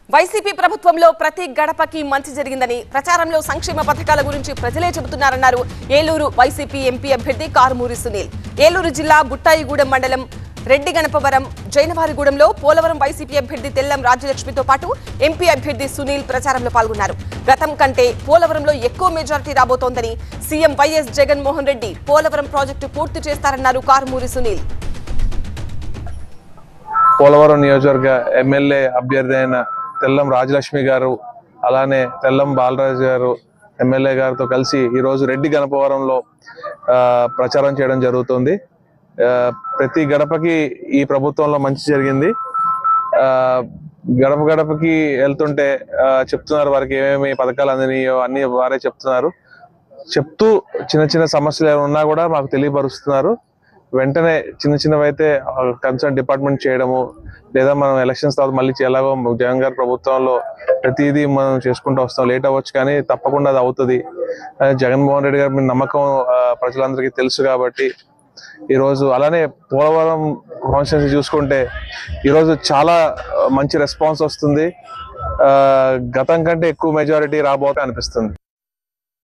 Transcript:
YCP ప్రభుత్వంలో ప్రతి గడపకి మంచి జరిగిందని ప్రచారంలో సంక్షేమ పథకాల గురించి ప్రజలే చెబుతున్నారన్నారు ఏలూరు వైసీపీ ఎంపీ అభ్యర్థి కారుమూరి సునీల్ ఏలూరు జిల్లా బుట్టాయిగూడెం మండలం రెడ్డి గణపవరం జైనవారిగూడెంలో పోలవరం వైసీపీ అభ్యర్థి తెల్లం రాజ్యలక్ష్మితో పాటు ఎంపీ అభ్యర్థి సునీల్ ప్రచారంలో పాల్గొన్నారు గతం కంటే పోలవరంలో ఎక్కువ మెజారిటీ రాబోతోందని CM YS Jaganmohan Reddy Polavaram project పూర్తి చేస్తారన్నారు కారుమూరి సునీల్ పోలవరం నియోజకవర్గ ఎమ్మెల్యే అభ్యర్థి అయిన తెల్లం రాజలక్ష్మి గారు అలానే తెల్లం బాలరాజు గారు ఎమ్మెల్యే గారితో కలిసి ఈరోజు రెడ్డి గణపవరంలో ఆ, ప్రచారం చేయడం జరుగుతుంది ఆ, ప్రతి గడపకి ఈ ప్రభుత్వంలో మంచి జరిగింది ఆ, గడప గడపకి వెళ్తుంటే ఆ, చెప్తున్నారు వారికి ఏమేమి పథకాలు అందినాయో అన్ని వారే చెప్తున్నారు చెప్తూ చిన్న చిన్న సమస్యలు ఏమైనా ఉన్నా కూడా మాకు తెలియపరుస్తున్నారు వెంటనే చిన్న చిన్నవి అయితే కన్సర్న్ డిపార్ట్మెంట్ చేయడము లేదా మనం ఎలక్షన్స్ తర్వాత మళ్ళీ ఎలాగో జగన్ గారి ప్రభుత్వంలో ప్రతిదీ మనం చేసుకుంటూ వస్తాం లేట్ అవ్వచ్చు కానీ తప్పకుండా అది అవుతుంది ఆ, జగన్మోహన్ రెడ్డి గారి మీద నమ్మకం ఆ, ప్రజలందరికీ తెలుసు కాబట్టి ఈరోజు అలానే పోలవరం కాన్స్టిట్యున్సీ చూసుకుంటే ఈరోజు చాలా ఆ, మంచి రెస్పాన్స్ వస్తుంది ఆ, గతం కంటే ఎక్కువ మెజారిటీ రాబోతే అనిపిస్తుంది